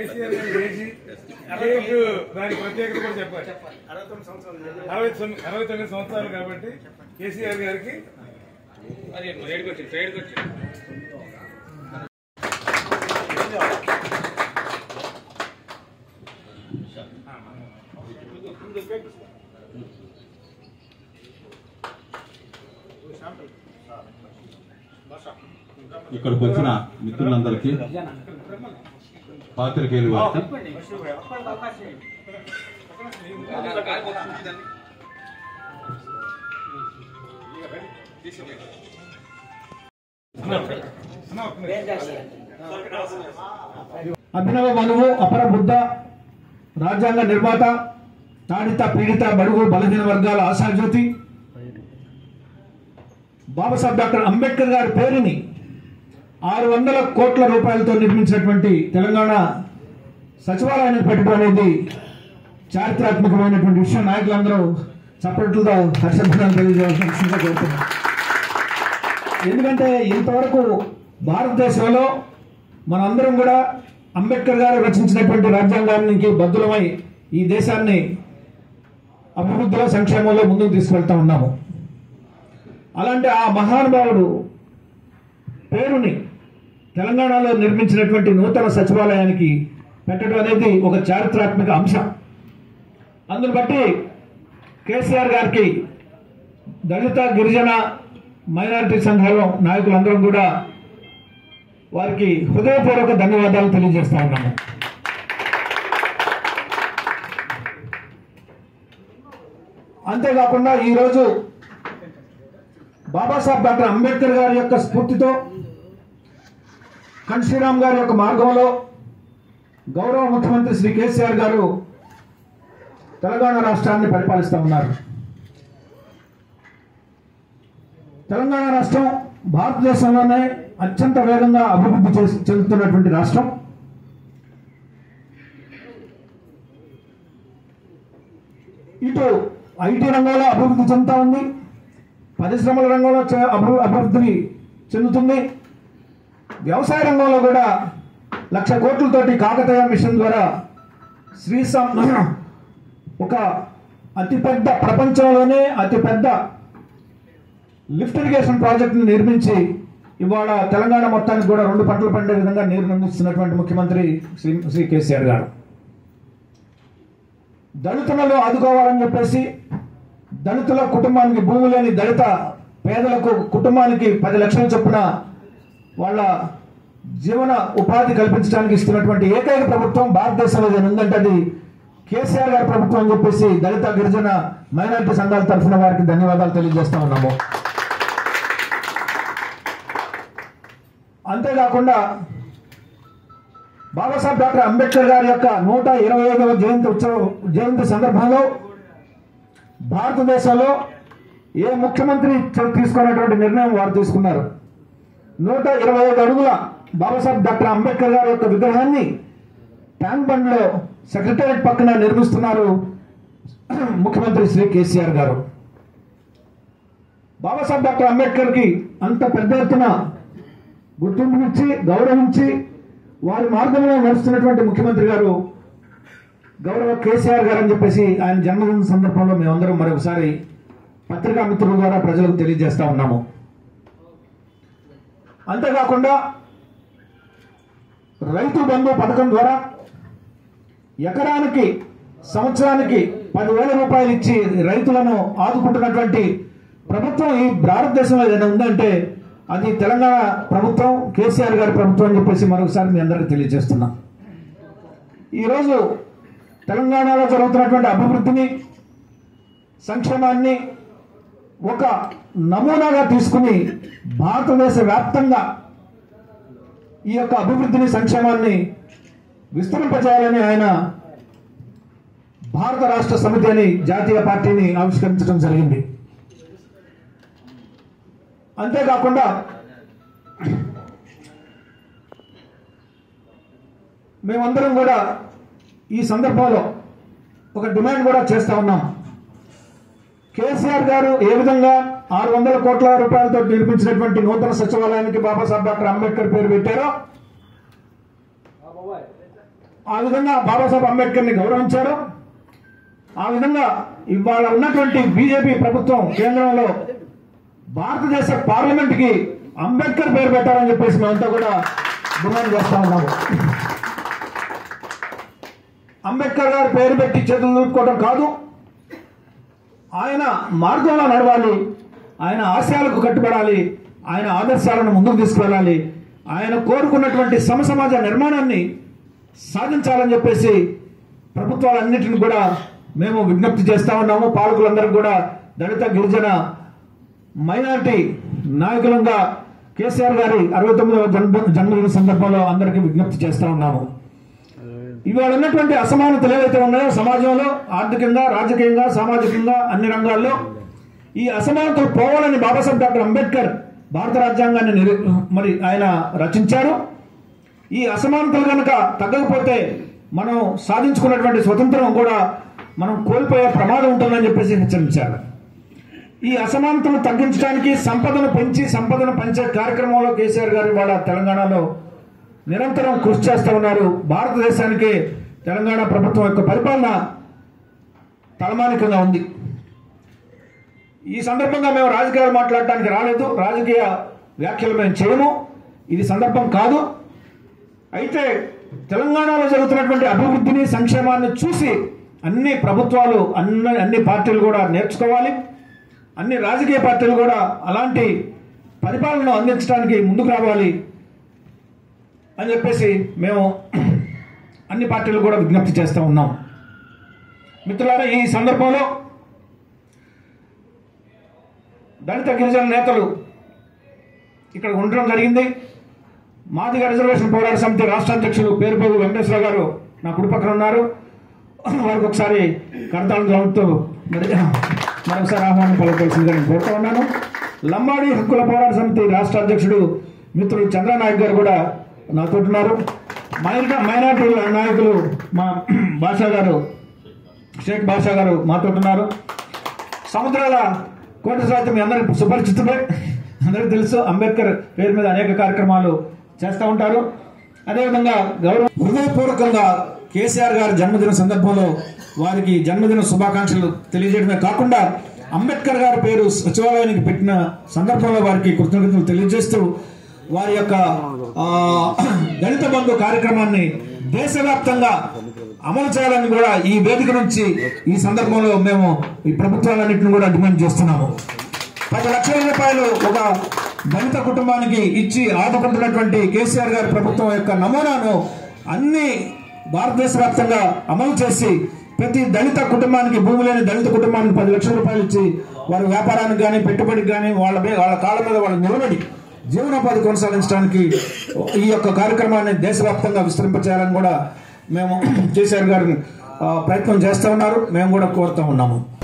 కేసీఆర్ గారు చేసి మీకు దాని ప్రత్యేకత కూడా చెప్పాలి అరవై తొమ్మిది సంవత్సరాలు అరవై తొమ్మిది అరవై తొమ్మిది సంవత్సరాలు కాబట్టి కేసీఆర్ గారికి సైడ్కి వచ్చి సైడ్కి వచ్చి ఇక్కడికి వచ్చిన మిత్రులందరికీ పాత్రికేయులు వారికి అభినవ మనువు అపర బుద్ధ రాజ్యాంగ నిర్మాత తాడిత పీడిత బడుగు బలహీన వర్గాల ఆశాజ్యోతి బాబాసాహెబ్ డాక్టర్ అంబేద్కర్ గారి పేరుని ఆరు వందల కోట్ల రూపాయలతో నిర్మించినటువంటి తెలంగాణ సచివాలయాన్ని పెట్టడం అనేది చారిత్రాత్మకమైనటువంటి విషయం నాయకులందరూ చప్పట్లతో హర్షధ్వానాలు తెలియజేయాల్సిన విషయంగా కోరుతున్నాను ఎందుకంటే ఇంతవరకు భారతదేశంలో మనందరం కూడా అంబేద్కర్ గారు రచించినటువంటి రాజ్యాంగానికి బద్దులమై ఈ దేశాన్ని అభివృద్ధిలో సంక్షేమంలో ముందుకు తీసుకెళ్తా ఉన్నాము అలాంటి ఆ మహానుభావుడు పేరుని తెలంగాణలో నిర్మించినటువంటి నూతన సచివాలయానికి పెట్టడం అనేది ఒక చారిత్రాత్మక అంశం అందును బట్టి కేసీఆర్ గారికి దళిత గిరిజన మైనారిటీ సంఘాల నాయకులందరం కూడా వారికి హృదయపూర్వక ధన్యవాదాలు తెలియజేస్తా ఉన్నాము అంతేకాకుండా ఈరోజు బాబాసాహెబ్ డాక్టర్ అంబేద్కర్ గారి యొక్క స్ఫూర్తితో కన్షీరామ్ గారి యొక్క మార్గంలో గౌరవ ముఖ్యమంత్రి శ్రీ కేసీఆర్ గారు తెలంగాణ రాష్ట్రాన్ని పరిపాలిస్తూ ఉన్నారు తెలంగాణ రాష్ట్రం భారతదేశంలోనే అత్యంత వేగంగా అభివృద్ధి చేసి చెందుతున్నటువంటి రాష్ట్రం ఇటు ఐటీ రంగంలో అభివృద్ధి చెందుతా ఉంది పరిశ్రమల రంగంలో చే- అభి అభివృద్ధి చెందుతుంది వ్యవసాయ రంగంలో కూడా లక్ష కోట్లతోటి కాకతీయ మిషన్ ద్వారా శ్రీసం ఒక అతిపెద్ద ప్రపంచంలోనే అతిపెద్ద లిఫ్ట్ ఇరిగేషన్ ప్రాజెక్టును నిర్మించి ఇవాళ తెలంగాణ మొత్తానికి కూడా రెండు పంటలు పండే విధంగా నీరు అందిస్తున్నటువంటి ముఖ్యమంత్రి శ్రీ శ్రీ కేసీఆర్ గారు దళితులను ఆదుకోవాలని చెప్పేసి దళితుల కుటుంబానికి భూమి లేని దళిత పేదలకు కుటుంబానికి పది లక్షల చొప్పున వాళ్ళ జీవన ఉపాధి కల్పించడానికి ఇస్తున్నటువంటి ఏకైక ప్రభుత్వం భారతదేశంలో ఏదైనా ఉందంటే అది కేసీఆర్ గారి ప్రభుత్వం అని చెప్పేసి దళిత గిరిజన మైనారిటీ సంఘాల తరఫున వారికి ధన్యవాదాలు తెలియజేస్తా ఉన్నాము అంతేకాకుండా బాబాసాహెబ్ డాక్టర్ అంబేద్కర్ గారి యొక్క నూట ఇరవై ఐదవ జయంతి ఉత్సవ జయంతి సందర్భంలో భారతదేశంలో ఏ ముఖ్యమంత్రి చ- తీసుకున్నటువంటి నిర్ణయం వారు తీసుకున్నారు నూట ఇరవై ఐదు అడుగుల బాబాసాహెబ్ డాక్టర్ అంబేద్కర్ గారి యొక్క విగ్రహాన్ని ట్యాంక్ బండ్లో సెక్రటేరియట్ పక్కన నిర్మిస్తున్నారు ముఖ్యమంత్రి శ్రీ కేసీఆర్ గారు బాబాసాహెబ్ డాక్టర్ అంబేద్కర్ కి అంత పెద్ద ఎత్తున గుర్తింపునిచ్చి గౌరవించి వారి మార్గంలో నడుస్తున్నటువంటి ముఖ్యమంత్రి గారు గౌరవ కేసీఆర్ గారు అని చెప్పేసి ఆయన జన్మదిన సందర్భంలో మేమందరం మరొకసారి పత్రికా మిత్రుల ద్వారా ప్రజలకు తెలియజేస్తా ఉన్నాము అంతేకాకుండా రైతు బంధు పథకం ద్వారా ఎకరానికి సంవత్సరానికి పదివేల రూపాయలు ఇచ్చి రైతులను ఆదుకుంటున్నటువంటి ప్రభుత్వం ఈ భారతదేశంలో ఏదైనా ఉందంటే అది తెలంగాణ ప్రభుత్వం కేసీఆర్ గారి ప్రభుత్వం అని చెప్పేసి మరొకసారి మీ అందరికీ తెలియజేస్తున్నా ఈరోజు తెలంగాణలో జరుగుతున్నటువంటి అభివృద్ధిని సంక్షేమాన్ని ఒక నమూనాగా తీసుకుని భారతదేశ వ్యాప్తంగా ఈ యొక్క అభివృద్ధిని సంక్షేమాన్ని విస్తరింపజేయాలని ఆయన భారత రాష్ట్ర సమితి అని జాతీయ పార్టీని ఆవిష్కరించడం జరిగింది అంతేకాకుండా మేమందరం కూడా ఈ సందర్భంలో ఒక డిమాండ్ కూడా చేస్తా ఉన్నాం కేసీఆర్ గారు ఏ విధంగా ఆరు వందల కోట్ల రూపాయలతో నిర్మించినటువంటి నూతన సచివాలయానికి బాబాసాహెబ్ డాక్టర్ అంబేద్కర్ పేరు పెట్టారో ఆ విధంగా బాబాసాహెబ్ అంబేద్కర్ని గౌరవించారు ఆ విధంగా ఇవాళ ఉన్నటువంటి బీజేపీ ప్రభుత్వం కేంద్రంలో భారతదేశ పార్లమెంట్కి అంబేద్కర్ పేరు పెట్టాలని చెప్పేసి మేమంతా కూడా డిమాండ్ చేస్తా ఉన్నాము అంబేద్కర్ గారి పేరు పెట్టి చేతులు దులుపుకోవడం కాదు ఆయన మార్గంలో నడవాలి ఆయన ఆశయాలకు కట్టుబడాలి ఆయన ఆదర్శాలను ముందుకు తీసుకువెళ్ళాలి ఆయన కోరుకున్నటువంటి సమసమాజ నిర్మాణాన్ని సాధించాలని చెప్పేసి ప్రభుత్వాలన్నిటిని కూడా మేము విజ్ఞప్తి చేస్తా ఉన్నాము పాలకులందరికీ కూడా దళిత గిరిజన మైనారిటీ నాయకులంగా కేసీఆర్ గారి అరవై తొమ్మిదవ జన్మ జన్మదిన సందర్భంలో అందరికీ విజ్ఞప్తి చేస్తా ఉన్నాము ఇవాళ ఉన్నటువంటి అసమానతలు ఏవైతే ఉన్నాయో సమాజంలో ఆర్థికంగా రాజకీయంగా సామాజికంగా అన్ని రంగాల్లో ఈ అసమానతలు పోవాలని బాబాసాహెబ్ డాక్టర్ అంబేద్కర్ భారత రాజ్యాంగాన్ని నిరు మరి ఆయన రచించారు ఈ అసమానతలు కనుక తగ్గకపోతే మనం సాధించుకున్నటువంటి స్వతంత్రం కూడా మనం కోల్పోయే ప్రమాదం ఉంటుందని చెప్పేసి హెచ్చరించారు ఈ అసమానతలు తగ్గించడానికి సంపదను పెంచి సంపదను పెంచే కార్యక్రమంలో కేసీఆర్ గారు ఇవాళ తెలంగాణలో నిరంతరం కృషి చేస్తూ ఉన్నారు భారతదేశానికి తెలంగాణ ప్రభుత్వం యొక్క పరిపాలన తలమానికంగా ఉంది ఈ సందర్భంగా మేము రాజకీయాలు మాట్లాడటానికి రాలేదు రాజకీయ వ్యాఖ్యలు మేము చేయము ఇది సందర్భం కాదు అయితే తెలంగాణలో జరుగుతున్నటువంటి అభివృద్ధిని సంక్షేమాన్ని చూసి అన్ని ప్రభుత్వాలు అన్ని అన్ని పార్టీలు కూడా నేర్చుకోవాలి అన్ని రాజకీయ పార్టీలు కూడా అలాంటి పరిపాలనను అందించడానికి ముందుకు రావాలి అని చెప్పేసి మేము అన్ని పార్టీలు కూడా విజ్ఞప్తి చేస్తూ ఉన్నాం మిత్రులారా ఈ సందర్భంలో దళిత గిరిజన నేతలు ఇక్కడ ఉండడం జరిగింది మాదిగ రిజర్వేషన్ పోరాట సమితి రాష్ట్ర అధ్యక్షులు పేరుపోగు వెంకటేశ్వర గారు నా కుడి పక్కన ఉన్నారు వారికి ఒకసారి కర్తాలను జరుగుతూ మరి మరొకసారి ఆహ్వానం పలకవలసిందిగా నేను కోరుతా ఉన్నాను లంబాడి హక్కుల పోరాట సమితి రాష్ట్ర అధ్యక్షుడు మిత్రుడు చంద్రనాయక్ గారు కూడా నాతో ఉన్నారు మైనా మైనార్టీ నాయకులు మా భాషా గారు షేక్ బాషా గారు మాతో ఉన్నారు సముద్రాల కోట సాహిత్యం మీ అందరికి సుపరిచితమే అందరికీ తెలుసు అంబేద్కర్ పేరు మీద అనేక కార్యక్రమాలు చేస్తూ ఉంటారు అదేవిధంగా గౌరవ హృదయపూర్వకంగా కేసీఆర్ గారి జన్మదిన సందర్భంలో వారికి జన్మదిన శుభాకాంక్షలు తెలియజేయడమే కాకుండా అంబేద్కర్ గారి పేరు సచివాలయానికి పెట్టిన సందర్భంలో వారికి కృతజ్ఞతలు తెలియజేస్తూ వారి యొక్క ఆ, దళిత బంధు కార్యక్రమాన్ని దేశవ్యాప్తంగా అమలు చేయాలని కూడా ఈ వేదిక నుంచి ఈ సందర్భంలో మేము ఈ ప్రభుత్వాలన్నింటిని కూడా డిమాండ్ చేస్తున్నాము పది లక్షల రూపాయలు ఒక దళిత కుటుంబానికి ఇచ్చి ఆదుకుంటున్నటువంటి కేసీఆర్ గారి ప్రభుత్వం యొక్క నమూనాను అన్ని భారతదేశ వ్యాప్తంగా అమలు చేసి ప్రతి దళిత కుటుంబానికి భూమి లేని దళిత కుటుంబానికి పది లక్షల రూపాయలు ఇచ్చి వారి వ్యాపారానికి కానీ పెట్టుబడికి కానీ వాళ్ళ మీద వాళ్ళ కాళ్ళ మీద వాళ్ళు నిలబడి జీవనోపాధి కొనసాగించడానికి ఈ యొక్క కార్యక్రమాన్ని దేశవ్యాప్తంగా విస్తరింపచేయాలని కూడా మేము కేసీఆర్ గారు ఆ, ప్రయత్నం చేస్తూ ఉన్నారు మేము కూడా కోరుతూ ఉన్నాము